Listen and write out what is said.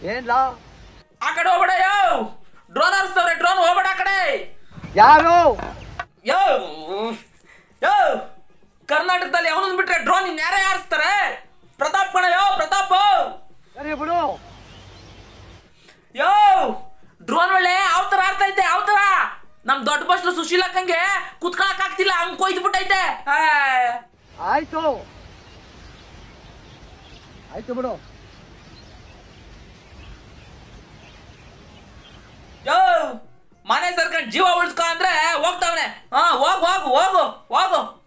ಏನ್ಲ ಆ ಕಡೆ ಹೋಗ್ಬೇಡ ಯೋ ಡ್ರೋನ್ ಹಾರಿಸ್ತವ್ರೆ ಡ್ರೋನ್ ಹೋಗ್ಬೇಡ ಆ ಕಡೆ ಯಾರು ಯೋ ಯೋ ಕರ್ನಾಟಕದಲ್ಲಿ ಅವನನ್ನ ಬಿಟ್ರೆ ಡ್ರೋನ್ ಇನ್ಯಾರೇ ಹಾರಿಸ್ತಾರೆ ಪ್ರತಾಪ್ ಕಣ ಯೋ ಪ್ರತಾಪ್ ಸರಿ ಬಿಡು ಯೋ ಡ್ರೋನ್ ಒಳ್ಳೆ ಯಾವ ತರ ಆಡ್ತಾ ಐತೆ ಯಾವ ತರ ನಮ್ ದೊಡ್ಡ ಬಸ್ ಸುಶೀಲ್ ಅಕ್ಕಂಗೆ ಕುತ್ಕೊಳಕ್ ಆಗ್ತಿಲ್ಲ ಹಂಗ್ ಕೊಯ್ದು ಬಿಟ್ಟೈತೆ ಆ. ಆಯ್ತು ಆಯ್ತು ಬಿಡು ಯೋ ಮನೆ ಸರ್ಕೊಂಡ್ ಜೀವ ಉಳಿಸ್ಕೊ ಅಂದ್ರೆ ಹೋಗ್ತಾವನೆ ಹಾ ಹೋಗು ಹೋಗು ಹೋಗು ಹೋಗು